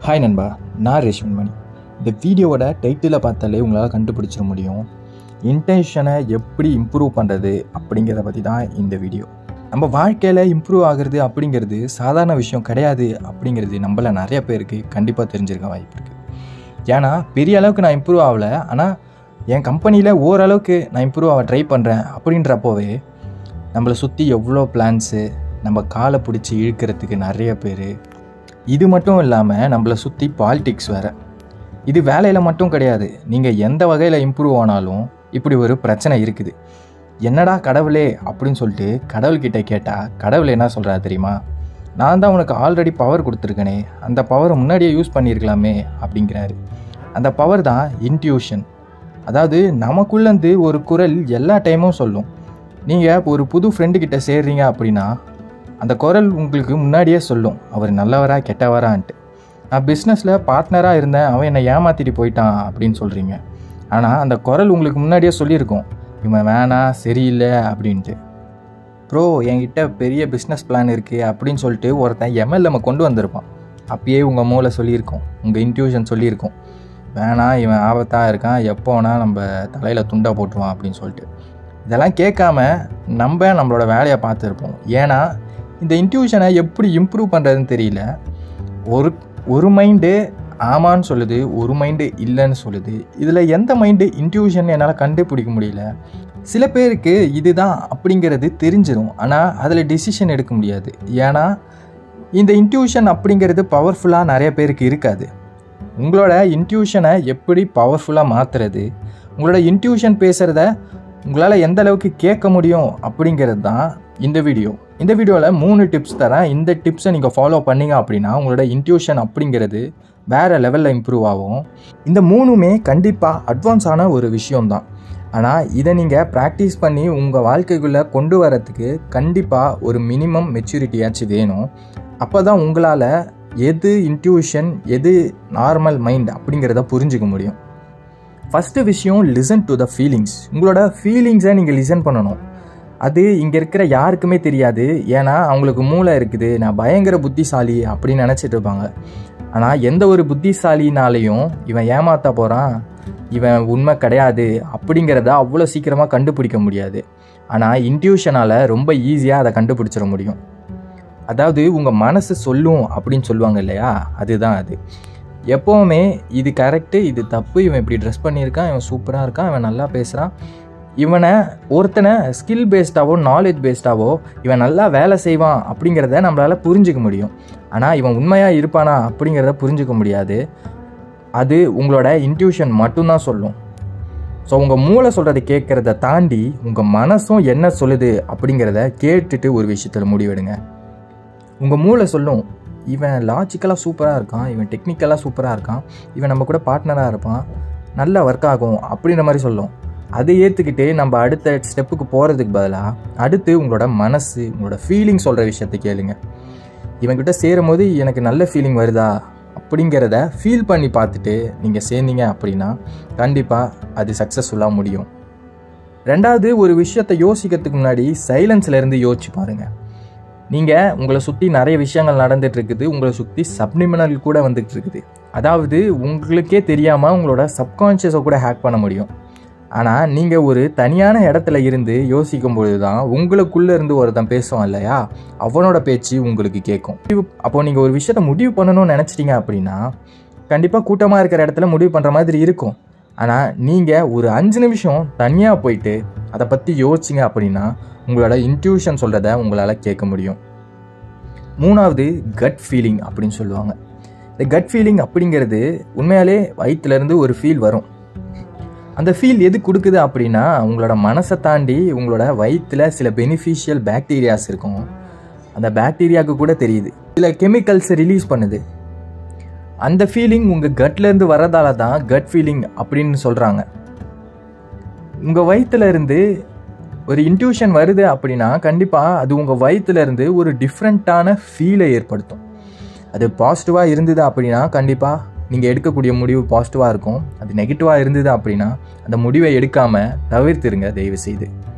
hi நண்பா நான் ரேஷ்மன் மணி இந்த வீடியோவோட டைட்டிலை பார்த்தாலே உங்களால் கண்டுபிடிச்சிட முடியும் இன்டென்ஷனை எப்படி இம்ப்ரூவ் பண்ணுறது அப்படிங்கிறத பற்றி தான் இந்த வீடியோ நம்ம வாழ்க்கையில் இம்ப்ரூவ் ஆகிறது அப்படிங்கிறது சாதாரண விஷயம் கிடையாது அப்படிங்கிறது நம்மள நிறைய பேருக்கு கண்டிப்பாக தெரிஞ்சிருக்க வாய்ப்பு இருக்குது ஏன்னா பெரிய அளவுக்கு நான் இம்ப்ரூவ் ஆகலை ஆனால் என் கம்பெனியில் ஓரளவுக்கு நான் இம்ப்ரூவ் ஆக ட்ரை பண்ணுறேன் அப்படின்றப்போவே நம்மளை சுற்றி எவ்வளோ பிளான்ஸு நம்ம காலை பிடிச்சி இழுக்கிறதுக்கு நிறைய பேர் இது மட்டும் இல்லாமல் நம்மளை சுற்றி பாலிடிக்ஸ் வேறு இது வேலையில் மட்டும் கிடையாது நீங்கள் எந்த வகையில் இம்ப்ரூவ் ஆனாலும் இப்படி ஒரு பிரச்சனை இருக்குது என்னடா கடவுளே அப்படின்னு சொல்லிட்டு கடவுள்கிட்ட கேட்டால் கடவுள் என்ன சொல்கிறா தெரியுமா நான் தான் உனக்கு ஆல்ரெடி பவர் கொடுத்துருக்கனே அந்த பவரை முன்னாடியே யூஸ் பண்ணியிருக்கலாமே அப்படிங்கிறாரு அந்த பவர் தான் இன்ட்யூஷன் அதாவது நமக்குள்ளேருந்து ஒரு குரல் எல்லா டைமும் சொல்லும் நீங்கள் ஒரு புது ஃப்ரெண்டு கிட்ட சேர்றீங்க அப்படின்னா அந்த குரல் உங்களுக்கு முன்னாடியே சொல்லும் அவர் நல்லவரா கெட்டவரான்ட்டு நான் பிஸ்னஸில் பார்ட்னராக இருந்தேன் அவன் என்னை ஏமாற்றிட்டு போயிட்டான் அப்படின்னு சொல்கிறீங்க ஆனால் அந்த குரல் உங்களுக்கு முன்னாடியே சொல்லியிருக்கோம் இவன் வேணாம் சரியில்லை அப்படின்ட்டு ப்ரோ என்கிட்ட பெரிய பிஸ்னஸ் பிளான் இருக்குது அப்படின்னு சொல்லிட்டு ஒருத்தன் எம்எல்ஏ கொண்டு வந்திருப்பான் அப்பயே உங்கள் மூளை சொல்லியிருக்கோம் உங்கள் இன்ட்யூஷன் சொல்லியிருக்கோம் வேணாம் இவன் ஆபத்தாக இருக்கான் எப்போ வேணால் நம்ம தலையில் துண்டா போட்டுருவான் அப்படின்னு சொல்லிட்டு இதெல்லாம் கேட்காம நம்ம நம்மளோட வேலையை பார்த்துருப்போம் ஏன்னா இந்த இன்ட்யூஷனை எப்படி இம்ப்ரூவ் பண்ணுறதுன்னு தெரியல ஒரு ஒரு மைண்டு ஆமான்னு சொல்லுது ஒரு மைண்டு இல்லைன்னு சொல்லுது இதில் எந்த மைண்டு இன்ட்யூஷன் என்னால் கண்டுபிடிக்க முடியல சில பேருக்கு இதுதான் அப்படிங்கிறது தெரிஞ்சிடும் ஆனால் அதில் டிசிஷன் எடுக்க முடியாது ஏன்னா இந்த இன்ட்யூஷன் அப்படிங்கிறது பவர்ஃபுல்லாக நிறைய பேருக்கு இருக்காது உங்களோட இன்ட்யூஷனை எப்படி பவர்ஃபுல்லாக மாற்றுறது உங்களோட இன்ட்யூஷன் பேசுகிறத உங்களால் எந்த அளவுக்கு கேட்க முடியும் அப்படிங்கிறது தான் இந்த வீடியோ இந்த வீடியோவில் மூணு டிப்ஸ் தரேன் இந்த டிப்ஸை நீங்கள் ஃபாலோ பண்ணீங்க அப்படின்னா உங்களோட இன்ட்யூஷன் அப்படிங்கிறது வேறு லெவலில் இம்ப்ரூவ் ஆகும் இந்த மூணுமே கண்டிப்பாக அட்வான்ஸான ஒரு விஷயம்தான் ஆனால் இதை நீங்கள் ப்ராக்டிஸ் பண்ணி உங்கள் வாழ்க்கைக்குள்ளே கொண்டு வரத்துக்கு கண்டிப்பாக ஒரு மினிமம் மெச்சூரிட்டியாச்சும் வேணும் அப்போ தான் உங்களால் எது இன்ட்யூஷன் எது நார்மல் மைண்ட் அப்படிங்கிறத புரிஞ்சுக்க முடியும் ஃபஸ்ட்டு விஷயம் லிசன் டு த ஃபீலிங்ஸ் உங்களோட ஃபீலிங்ஸை நீங்கள் லிசன் பண்ணணும் அது இங்கே இருக்கிற யாருக்குமே தெரியாது ஏன்னா அவங்களுக்கு மூளை இருக்குது நான் பயங்கர புத்திசாலி அப்படின்னு நினச்சிட்டு இருப்பாங்க ஆனால் எந்த ஒரு புத்திசாலினாலையும் இவன் ஏமாத்த போகிறான் இவன் உண்மை கிடையாது அப்படிங்கிறத அவ்வளோ சீக்கிரமாக கண்டுபிடிக்க முடியாது ஆனால் இன்ட்யூஷனால் ரொம்ப ஈஸியாக அதை கண்டுபிடிச்சிட முடியும் அதாவது உங்கள் மனசு சொல்லும் அப்படின்னு சொல்லுவாங்க இல்லையா அதுதான் அது எப்போவுமே இது கரெக்டு இது தப்பு இவன் இப்படி ட்ரெஸ் பண்ணியிருக்கான் இவன் சூப்பராக இருக்கான் இவன் நல்லா பேசுகிறான் இவனை ஒருத்தனை ஸ்கில் பேஸ்டாவோ நாலேஜ் பேஸ்டாவோ இவன் நல்லா வேலை செய்வான் அப்படிங்கிறத நம்மளால் புரிஞ்சிக்க முடியும் ஆனால் இவன் உண்மையாக இருப்பானா அப்படிங்கிறத புரிஞ்சிக்க முடியாது அது உங்களோட இன்ட்யூஷன் மட்டும்தான் சொல்லும் ஸோ உங்கள் மூளை சொல்கிறத கேட்குறத தாண்டி உங்கள் மனசும் என்ன சொல்லுது அப்படிங்கிறத கேட்டுட்டு ஒரு விஷயத்தில் முடிவெடுங்க உங்கள் மூளை சொல்லும் இவன் லாஜிக்கலாக சூப்பராக இருக்கான் இவன் டெக்னிக்கலாக சூப்பராக இருக்கான் இவன் நம்ம கூட பார்ட்னராக இருப்பான் நல்ல ஒர்க் ஆகும் அப்படின்ற மாதிரி சொல்லும் அதை ஏற்றுக்கிட்டு நம்ம அடுத்த ஸ்டெப்புக்கு போகிறதுக்கு பதிலாக அடுத்து உங்களோட மனசு உங்களோட ஃபீலிங் சொல்கிற விஷயத்த கேளுங்க இவன்கிட்ட சேரும் போது எனக்கு நல்ல ஃபீலிங் வருதா அப்படிங்கிறத ஃபீல் பண்ணி பார்த்துட்டு நீங்கள் சேர்ந்தீங்க அப்படின்னா கண்டிப்பாக அது சக்ஸஸ்ஃபுல்லாக முடியும் ரெண்டாவது ஒரு விஷயத்தை யோசிக்கிறதுக்கு முன்னாடி சைலன்ஸ்லேருந்து யோசிச்சு பாருங்கள் நீங்கள் உங்களை சுற்றி நிறைய விஷயங்கள் நடந்துட்டு இருக்குது உங்களை சுற்றி சப்னிமினல் கூட வந்துட்டு இருக்குது அதாவது உங்களுக்கே தெரியாமல் உங்களோட சப்கான்ஷியஸை கூட ஹேக் பண்ண முடியும் ஆனால் நீங்கள் ஒரு தனியான இடத்துல இருந்து யோசிக்கும் பொழுது தான் உங்களுக்குள்ளே இருந்து ஒருத்தன் பேசுவான் இல்லையா அவனோட பேச்சு உங்களுக்கு கேட்கும் அப்போது நீங்கள் ஒரு விஷயத்த முடிவு பண்ணணும்னு நினச்சிட்டிங்க அப்படின்னா கண்டிப்பாக கூட்டமாக இருக்கிற இடத்துல முடிவு பண்ணுற மாதிரி இருக்கும் ஆனால் நீங்கள் ஒரு அஞ்சு நிமிஷம் தனியாக போயிட்டு அதை பற்றி யோசிச்சிங்க அப்படின்னா உங்களோட இன்ட்யூஷன் சொல்கிறத உங்களால் கேட்க முடியும் மூணாவது கட் ஃபீலிங் அப்படின்னு சொல்லுவாங்க இந்த கட் ஃபீலிங் அப்படிங்கிறது உண்மையாலே வயிற்றுலேருந்து ஒரு ஃபீல் வரும் அந்த ஃபீல் எது கொடுக்குது அப்படின்னா உங்களோட மனசை தாண்டி உங்களோட வயிற்றில் சில பெனிஃபிஷியல் பாக்டீரியாஸ் இருக்கும் அந்த பாக்டீரியாவுக்கு கூட தெரியுது சில கெமிக்கல்ஸ் ரிலீஸ் பண்ணுது அந்த ஃபீலிங் உங்கள் கட்லேருந்து வரதால தான் கட் ஃபீலிங் அப்படின்னு சொல்கிறாங்க உங்கள் வயிற்றுல இருந்து ஒரு இன்ட்யூஷன் வருது அப்படின்னா கண்டிப்பாக அது உங்கள் வயிற்றுலேருந்து ஒரு டிஃப்ரெண்ட்டான ஃபீலை ஏற்படுத்தும் அது பாசிட்டிவாக இருந்தது அப்படின்னா கண்டிப்பாக நீங்கள் எடுக்கக்கூடிய முடிவு பாசிட்டிவாக இருக்கும் அது நெகட்டிவாக இருந்தது அப்படின்னா அந்த முடிவை எடுக்காமல் தவிர்த்துருங்க தயவு செய்து